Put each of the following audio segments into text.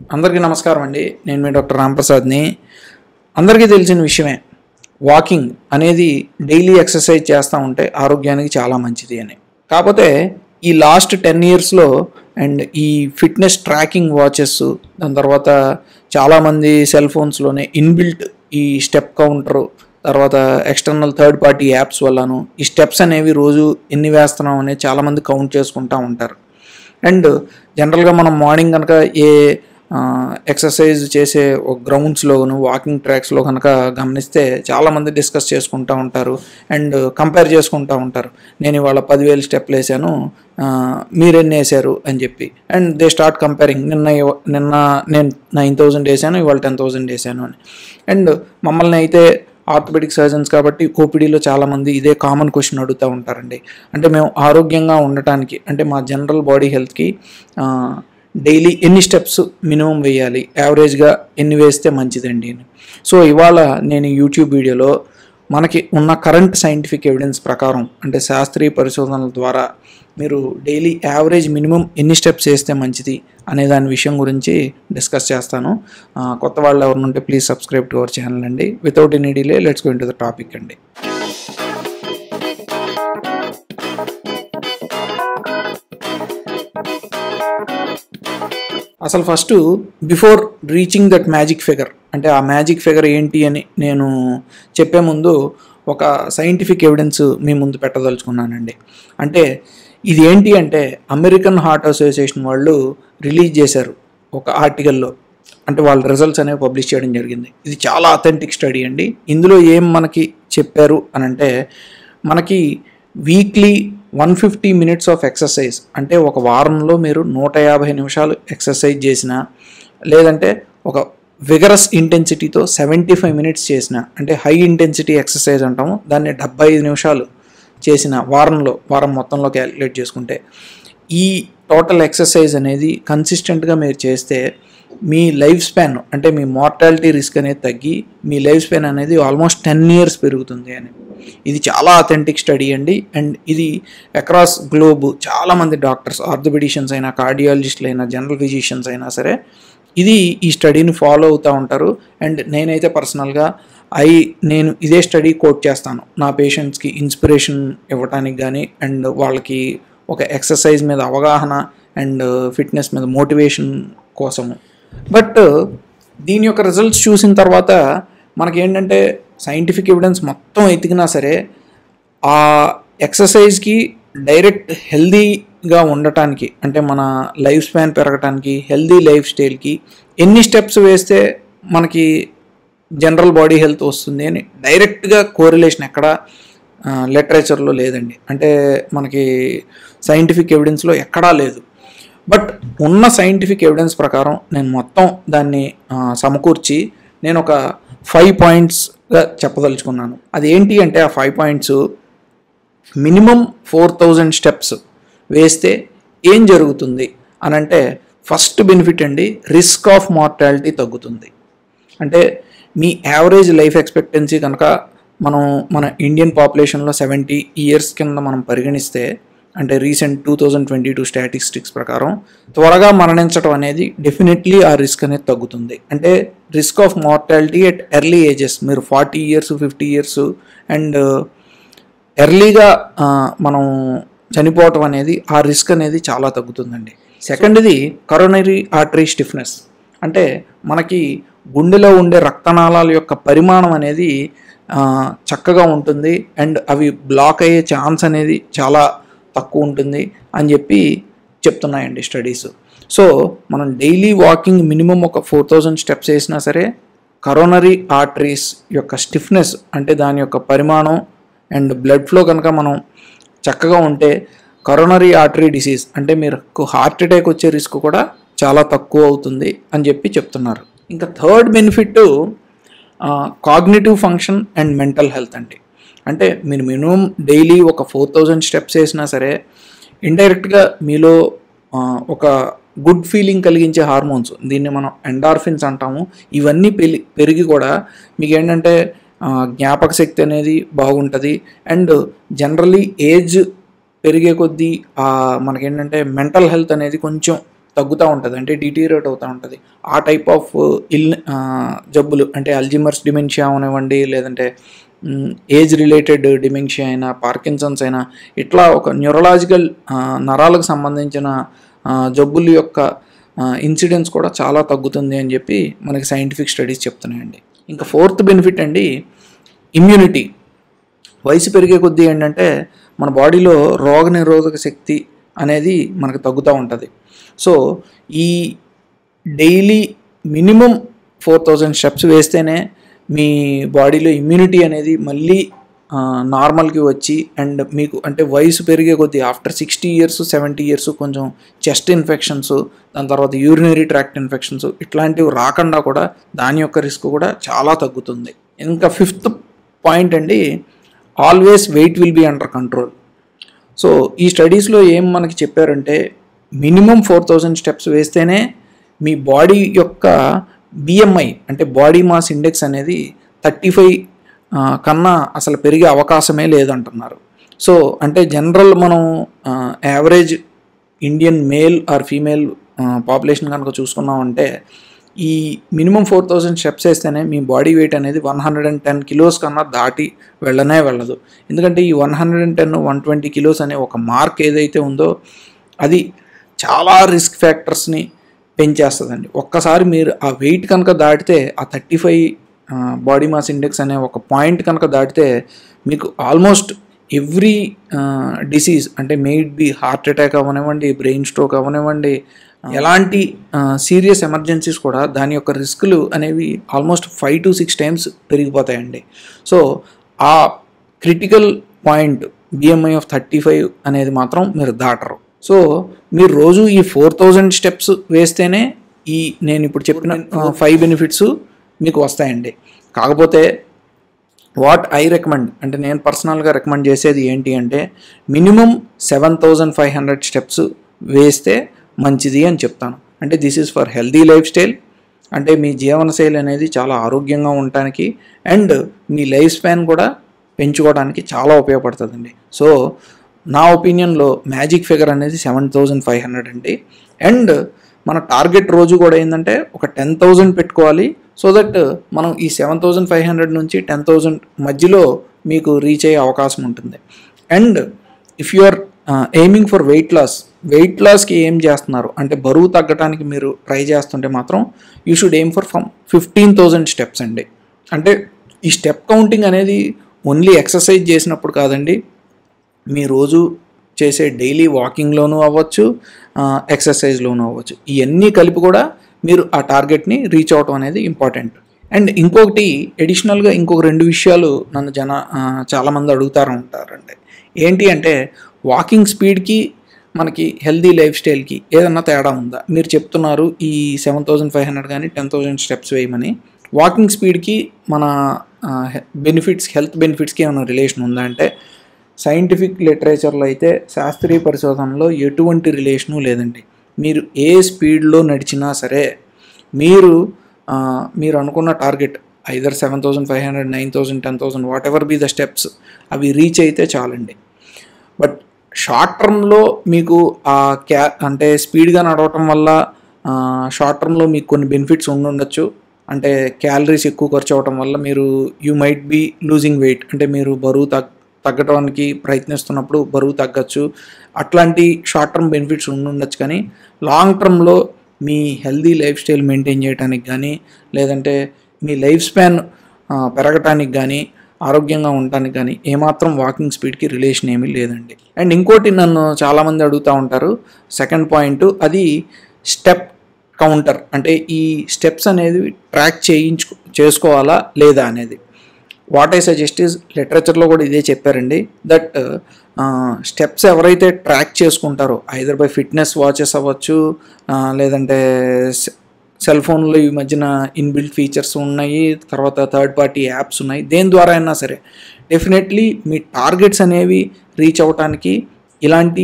అందరికీ నమస్కారం అండి నేను మీ డాక్టర్ రాంప్రసాద్ని అందరికీ తెలిసిన విషయమే వాకింగ్ అనేది డైలీ ఎక్సర్సైజ్ చేస్తూ ఉంటే ఆరోగ్యానికి చాలా మంచిది అని కాకపోతే ఈ లాస్ట్ టెన్ ఇయర్స్లో అండ్ ఈ ఫిట్నెస్ ట్రాకింగ్ వాచెస్ దాని తర్వాత చాలామంది సెల్ ఫోన్స్లోనే ఇన్బిల్ట్ ఈ స్టెప్ కౌంటరు తర్వాత ఎక్స్టర్నల్ థర్డ్ పార్టీ యాప్స్ వల్లను ఈ స్టెప్స్ అనేవి రోజు ఎన్ని వేస్తున్నాం అనేది చాలామంది కౌంట్ చేసుకుంటూ ఉంటారు అండ్ జనరల్గా మనం మార్నింగ్ కనుక ఏ ఎక్సర్సైజ్ చేసే ఒక గ్రౌండ్స్లోను వాకింగ్ ట్రాక్స్లో కనుక గమనిస్తే చాలామంది డిస్కస్ చేసుకుంటూ ఉంటారు అండ్ కంపేర్ చేసుకుంటూ ఉంటారు నేను ఇవాళ పదివేలు స్టెప్లు వేసాను మీరెన్ని వేసారు అని చెప్పి అండ్ దే స్టార్ట్ కంపేరింగ్ నిన్న ఇవ- నిన్న నేను నైన్ థౌజండ్ వేసాను ఇవాళ టెన్ థౌజండ్ వేసాను అని అండ్ మమ్మల్ని అయితే ఆర్థోపెడిక్ సర్జన్స్ కాబట్టి ఓపీడీలో చాలామంది ఇదే కామన్ క్వశ్చన్ అడుగుతూ ఉంటారండి అంటే మేము ఆరోగ్యంగా ఉండటానికి అంటే మా జనరల్ బాడీ హెల్త్కి డైలీ ఎన్ని స్టెప్స్ మినిమం వేయాలి యావరేజ్గా ఎన్ని వేస్తే మంచిదండి అని సో ఇవాళ నేను ఈ యూట్యూబ్ వీడియోలో మనకి ఉన్న కరెంట్ సైంటిఫిక్ ఎవిడెన్స్ ప్రకారం అంటే శాస్త్రీయ పరిశోధనల ద్వారా మీరు డైలీ యావరేజ్ మినిమం ఎన్ని స్టెప్స్ వేస్తే మంచిది అనే దాని విషయం గురించి డిస్కస్ చేస్తాను ఆ, కొత్త వాళ్ళు ఎవరినుంటే please subscribe to our channel అండి without any delay let's go into the topic అండి అసలు first before reaching that magic figure అంటే ఆ మ్యాజిక్ ఫిగర్ ఏంటి అని నేను చెప్పే ముందు ఒక సైంటిఫిక్ ఎవిడెన్స్ మీ ముందు పెట్టదలుచుకున్నానండి అంటే ఇది ఏంటి అంటే అమెరికన్ హార్ట్ అసోసియేషన్ వాళ్ళు రిలీజ్ చేశారు ఒక ఆర్టికల్లో అంటే వాళ్ళ రిజల్ట్స్ అనేవి పబ్లిష్ చేయడం జరిగింది ఇది చాలా అథెంటిక్ స్టడీ అండి ఇందులో ఏం మనకి చెప్పారు అని అంటే మనకి weekly one fifty minutes of exercise అంటే ఒక వారంలో మీరు నూట యాభై నిమిషాలు ఎక్సర్సైజ్ చేసిన లేదంటే ఒక విగరస్ ఇంటెన్సిటీతో సెవెంటీ ఫైవ్ మినిట్స్ చేసిన అంటే హై ఇంటెన్సిటీ ఎక్సర్సైజ్ అంటాము దాన్ని డెబ్బై ఐదు నిమిషాలు చేసిన వారంలో వారం మొత్తంలో క్యాలిక్యులేట్ చేసుకుంటే ఈ టోటల్ ఎక్సర్సైజ్ అనేది కన్సిస్టెంట్గా మీరు చేస్తే మీ లైఫ్ స్పాన్ అంటే మీ మార్టాలిటీ రిస్క్ అనేది తగ్గి మీ లైఫ్ స్పాన్ అనేది ఆల్మోస్ట్ టెన్ ఇయర్స్ పెరుగుతుంది అని ఇది చాలా అథెంటిక్ స్టడీ అండి అండ్ ఇది అక్రాస్ గ్లోబ్ చాలామంది డాక్టర్స్ ఆర్థోపెడిషియన్స్ అయినా కార్డియాలజిస్టులు అయినా జనరల్ ఫిజిషియన్స్ అయినా సరే ఇది ఈ స్టడీని ఫాలో అవుతూ ఉంటారు అండ్ నేనైతే పర్సనల్గా ఐ నేను ఇదే స్టడీ కోట్ చేస్తాను నా పేషెంట్స్కి ఇన్స్పిరేషన్ ఇవ్వటానికి కానీ అండ్ వాళ్ళకి ఒక ఎక్సర్సైజ్ మీద అవగాహన అండ్ ఫిట్నెస్ మీద మోటివేషన్ కోసము బట్ దీని యొక్క రిజల్ట్స్ చూసిన తర్వాత మనకి ఏంటంటే సైంటిఫిక్ ఎవిడెన్స్ మొత్తం ఎతికినా సరే ఆ ఎక్సర్సైజ్కి డైరెక్ట్ హెల్దీగా ఉండటానికి అంటే మన లైఫ్ స్పాన్ పెరగటానికి హెల్దీ లైఫ్ స్టైల్కి ఎన్ని స్టెప్స్ వేస్తే మనకి జనరల్ బాడీ హెల్త్ వస్తుంది అని డైరెక్ట్గా కోరిలేషన్ ఎక్కడ లిటరేచర్లో లేదండి అంటే మనకి సైంటిఫిక్ ఎవిడెన్స్లో ఎక్కడా లేదు బట్ ఉన్న సైంటిఫిక్ ఎవిడెన్స్ ప్రకారం నేను మొత్తం దాన్ని ఆ, సమకూర్చి నేను ఒక ఫైవ్ పాయింట్స్గా చెప్పదలుచుకున్నాను అది ఏంటి అంటే ఆ five points minimum four thousand steps వేస్తే ఏం జరుగుతుంది అని అంటే ఫస్ట్ బెనిఫిట్ అండి రిస్క్ ఆఫ్ మార్టాలిటీ తగ్గుతుంది అంటే మీ యావరేజ్ లైఫ్ ఎక్స్పెక్టెన్సీ కనుక మనం మన ఇండియన్ పాపులేషన్లో సెవెంటీ ఇయర్స్ కింద మనం పరిగణిస్తే అంటే recent two thousand twenty two statistics ప్రకారం త్వరగా మరణించడం అనేది డెఫినెట్లీ ఆ రిస్క్ అనేది తగ్గుతుంది అంటే risk of mortality at early ages మీరు forty years fifty years and ఎర్లీగా ఆ, మనం చనిపోవటం అనేది ఆ రిస్క్ అనేది చాలా తగ్గుతుందండి సెకండ్ది కరోనరీ ఆర్టరీ స్టిఫ్నెస్ అంటే మనకి గుండెలో ఉండే రక్తనాళాల యొక్క పరిమాణం అనేది ఆ, చక్కగా ఉంటుంది అండ్ అవి బ్లాక్ అయ్యే ఛాన్స్ అనేది చాలా తక్కువ ఉంటుంది అని చెప్పి చెప్తున్నాయండి స్టడీస్ సో మనం డైలీ వాకింగ్ మినిమం ఒక ఫోర్ థౌజండ్ స్టెప్స్ వేసినా సరే కరోనరీ ఆర్టరీస్ యొక్క స్టిఫ్నెస్ అంటే దాని యొక్క పరిమాణం అండ్ బ్లడ్ ఫ్లో కనుక మనం చక్కగా ఉంటే కరోనరీ ఆర్టరీ డిసీజ్ అంటే మీకు హార్ట్ అటాక్ వచ్చే రిస్క్ కూడా చాలా తక్కువ అవుతుంది అని చెప్పి చెప్తున్నారు ఇంకా third benefit cognitive function and mental health అండి అంటే మీరు మినిమం డైలీ ఒక ఫోర్ థౌజండ్ స్టెప్స్ వేసినా సరే ఇండైరెక్ట్గా మీలో ఆ, ఒక గుడ్ ఫీలింగ్ కలిగించే హార్మోన్స్ దీన్ని మనం ఎండార్ఫిన్స్ అంటాము ఇవన్నీ పెరి పెరిగి కూడా మీకు ఏంటంటే ఆ, జ్ఞాపక శక్తి అనేది బాగుంటుంది అండ్ జనరలీ ఏజ్ పెరిగే కొద్దీ ఆ, మనకేంటంటే మెంటల్ హెల్త్ అనేది కొంచెం తగ్గుతూ ఉంటుంది అంటే డిటీరియేట్ అవుతూ ఉంటుంది ఆ టైప్ ఆఫ్ ఇల్ జబ్బులు అంటే అల్జిమర్స్ డిమెన్షియా అవనివ్వండి లేదంటే ఏజ్ రిలేటెడ్ డిమెన్షియా అయినా పార్కిన్సన్స్ అయినా ఇట్లా ఒక న్యూరలాజికల్ నరాలకు సంబంధించిన ఆ, జబ్బుల యొక్క ఇన్సిడెన్స్ కూడా చాలా తగ్గుతుంది అని చెప్పి మనకి సైంటిఫిక్ స్టడీస్ చెప్తున్నాయండి ఇంకా ఫోర్త్ బెనిఫిట్ అండి ఇమ్యూనిటీ వయసు పెరిగే కొద్దీ ఏంటంటే మన బాడీలో రోగ నిరోధక శక్తి అనేది మనకు తగ్గుతూ ఉంటుంది సో ఈ daily minimum four thousand steps వేస్తేనే మీ బాడీలో ఇమ్యూనిటీ అనేది మళ్ళీ నార్మల్కి వచ్చి అండ్ మీకు అంటే వయసు పెరిగే కొద్దీ after sixty years seventy years కొంచెం చెస్ట్ ఇన్ఫెక్షన్స్ దాని తర్వాత యూరినరీ ట్రాక్ట్ ఇన్ఫెక్షన్స్ ఇట్లాంటివి రాకుండా కూడా దాని యొక్క రిస్క్ కూడా చాలా తగ్గుతుంది ఇంకా ఫిఫ్త్ పాయింట్ అండి always weight will be under control so ఈ స్టడీస్లో ఏం మనకి చెప్పారంటే మినిమం ఫోర్ థౌజండ్ స్టెప్స్ వేస్తేనే మీ బాడీ యొక్క బిఎంఐ అంటే బాడీ మాస్ ఇండెక్స్ అనేది థర్టీ ఫైవ్ కన్నా అసలు పెరిగే అవకాశమే లేదంటున్నారు సో అంటే జనరల్ మనం average Indian male or female population కనుక చూసుకున్నామంటే ఈ మినిమం ఫోర్ థౌజండ్ స్టెప్స్ వేస్తేనే మీ బాడీ వెయిట్ అనేది one hundred and ten kilos కన్నా దాటి వెళ్ళనే వెళ్ళదు ఎందుకంటే ఈ one hundred and ten one twenty kilos అనే ఒక మార్క్ ఏదైతే ఉందో అది చాలా రిస్క్ ఫ్యాక్టర్స్ని పెంచేస్తుందండి ఒక్కసారి మీరు ఆ వెయిట్ కనుక దాటితే ఆ thirty five body mass index అనే ఒక పాయింట్ కనుక దాటితే మీకు ఆల్మోస్ట్ ఎవ్రీ డిసీజ్ అంటే మేడ్ బి హార్ట్ అటాక్ అవ్వనివ్వండి బ్రెయిన్ స్ట్రోక్ అవ్వనివ్వండి ఎలాంటి సీరియస్ ఎమర్జెన్సీస్ కూడా దాని యొక్క రిస్కులు అనేవి almost five to six times పెరిగిపోతాయండి సో ఆ critical point BMI of thirty five అనేది మాత్రం మీరు దాటరు సో మీరు రోజు ఈ ఫోర్ థౌజండ్ స్టెప్స్ వేస్తేనే ఈ నేను ఇప్పుడు చెప్పిన ఫైవ్ బెనిఫిట్స్ మీకు వస్తాయండి కాకపోతే వాట్ ఐ రికమెండ్ అంటే నేను పర్సనల్గా రికమెండ్ చేసేది ఏంటి అంటే minimum seven thousand five hundred steps వేస్తే మంచిది అని చెప్తాను అంటే this is for healthy life lifestyle అంటే మీ జీవనశైలి అనేది చాలా ఆరోగ్యంగా ఉండటానికి అండ్ మీ లైఫ్ స్పాన్ కూడా పెంచుకోవడానికి చాలా ఉపయోగపడుతుందండి సో నా ఒపీనియన్లో మ్యాజిక్ ఫిగర్ అనేది సెవెన్ థౌజండ్ ఫైవ్ హండ్రెడ్ అండి అండ్ మన టార్గెట్ రోజు కూడా ఏంటంటే ఒక టెన్ థౌజండ్ పెట్టుకోవాలి సో దట్ మనం ఈ సెవెన్ థౌజండ్ ఫైవ్ హండ్రెడ్ నుంచి టెన్ థౌజండ్ మధ్యలో మీకు రీచ్ అయ్యే అవకాశం ఉంటుంది and if you are aiming for weight loss weight లాస్కి ఏం చేస్తున్నారు అంటే బరువు తగ్గడానికి మీరు ట్రై చేస్తుంటే మాత్రం you should aim for um fifteen thousand steps అండి అంటే ఈ స్టెప్ కౌంటింగ్ అనేది ఓన్లీ ఎక్సర్సైజ్ చేసినప్పుడు కాదండి మీ రోజు చేసే డైలీ వాకింగ్లోనూ అవ్వచ్చు ఎక్సర్సైజ్లోనూ అవ్వచ్చు ఇవన్నీ కలిపి కూడా మీరు ఆ టార్గెట్ని రీచ్ అవటం అనేది ఇంపార్టెంట్ అండ్ ఇంకొకటి ఎడిషనల్గా ఇంకొక రెండు విషయాలు నన్ను జన ఆ, చాలామంది అడుగుతారు ఉంటారండి ఏంటి అంటే వాకింగ్ స్పీడ్కి మనకి హెల్దీ లైఫ్ స్టైల్కి ఏదన్నా తేడా ఉందా మీరు చెప్తున్నారు ఈ సెవెన్ థౌజండ్ ఫైవ్ హండ్రెడ్ కానీ టెన్ థౌజండ్ స్టెప్స్ వేయమని వాకింగ్ స్పీడ్కి మన బెనిఫిట్స్ హెల్త్ బెనిఫిట్స్కి ఏమైనా రిలేషన్ ఉందా అంటే సైంటిఫిక్ లిటరేచర్లో అయితే శాస్త్రీయ పరిశోధనలో ఎటువంటి రిలేషను లేదండి మీరు ఏ స్పీడ్లో నడిచినా సరే మీరు ఆ, మీరు అనుకున్న target either seven thousand five hundred nine thousand ten thousand whatever be the steps అవి రీచ్ అయితే చాలండి బట్ షార్ట్ టర్మ్లో మీకు ఆ క్యా అంటే స్పీడ్గా నడవటం వల్ల షార్ట్ టర్మ్లో మీకు కొన్ని బెనిఫిట్స్ ఉండుండొచ్చు అంటే క్యాలరీస్ ఎక్కువ ఖర్చు అవటం వల్ల మీరు you might be losing weight అంటే మీరు బరువు తగ్ తగ్గడానికి ప్రయత్నిస్తున్నప్పుడు బరువు తగ్గచ్చు అట్లాంటి షార్ట్ టర్మ్ బెనిఫిట్స్ ఉండుండొచ్చు కానీ లాంగ్ టర్మ్లో మీ హెల్దీ లైఫ్ స్టైల్ మెయింటైన్ చేయడానికి కానీ లేదంటే మీ లైఫ్ స్పాన్ పెరగటానికి కానీ ఆరోగ్యంగా ఉండటానికి కానీ ఏమాత్రం వాకింగ్ స్పీడ్కి రిలేషన్ ఏమీ లేదండి అండ్ ఇంకోటి నన్ను చాలామంది అడుగుతూ ఉంటారు సెకండ్ పాయింట్ అది స్టెప్ కౌంటర్ అంటే ఈ స్టెప్స్ అనేది ట్రాక్ చేయించు చేసుకోవాలా లేదా అనేది వాట్ ఐ సజెస్ట్ ఇస్ లిటరేచర్లో కూడా ఇదే చెప్పారండి దట్ స్టెప్స్ ఎవరైతే ట్రాక్ చేసుకుంటారో ఐదర్ బై ఫిట్నెస్ వాచెస్ అవ్వచ్చు ఆ, లేదంటే సెల్ ఫోన్లో ఈ మధ్యన ఇన్బిల్ట్ ఫీచర్స్ ఉన్నాయి తర్వాత థర్డ్ పార్టీ యాప్స్ ఉన్నాయి దేని ద్వారా అయినా సరే డెఫినెట్లీ మీ టార్గెట్స్ అనేవి రీచ్ అవ్వటానికి ఇలాంటి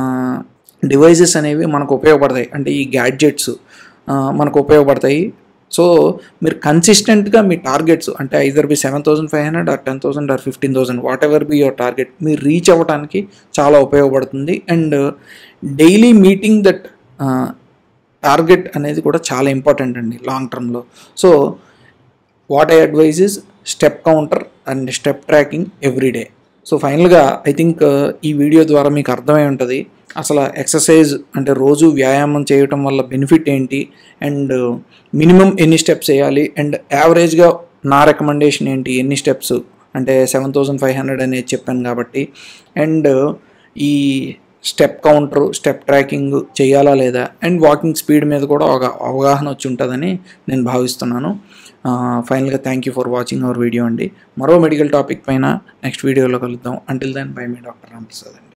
డివైజెస్ అనేవి మనకు ఉపయోగపడతాయి అంటే ఈ గ్యాడ్జెట్స్ మనకు ఉపయోగపడతాయి సో మీరు కన్సిస్టెంట్గా మీ టార్గెట్స్ అంటే either be seven thousand five hundred or ten thousand or fifteen thousand whatever be your target మీరు రీచ్ అవ్వడానికి చాలా ఉపయోగపడుతుంది and daily meeting that target అనేది కూడా చాలా ఇంపార్టెంట్ అండి లాంగ్ టర్మ్లో so what I advise is step counter and step tracking every day so ఫైనల్గా ఐ థింక్ ఈ వీడియో ద్వారా మీకు అర్థమై ఉంటుంది అసలు ఎక్సర్సైజ్ అంటే రోజు వ్యాయామం చేయటం వల్ల బెనిఫిట్ ఏంటి అండ్ మినిమం ఎన్ని స్టెప్స్ వేయాలి అండ్ యావరేజ్గా నా రికమెండేషన్ ఏంటి ఎన్ని స్టెప్స్ అంటే సెవెన్ థౌజండ్ ఫైవ్ హండ్రెడ్ అనేది చెప్పాను కాబట్టి అండ్ ఈ స్టెప్ కౌంటర్ స్టెప్ ట్రాకింగ్ చేయాలా లేదా అండ్ వాకింగ్ స్పీడ్ మీద కూడా ఒక అవగాహన వచ్చి ఉంటుందని నేను భావిస్తున్నాను ఫైనల్గా thank you for watching our video అండి మరో మెడికల్ టాపిక్ పైన నెక్స్ట్ వీడియోలో కలుద్దాం అంటిల్ దెన్ బై మీ డాక్టర్ రామప్రసాద్ అండి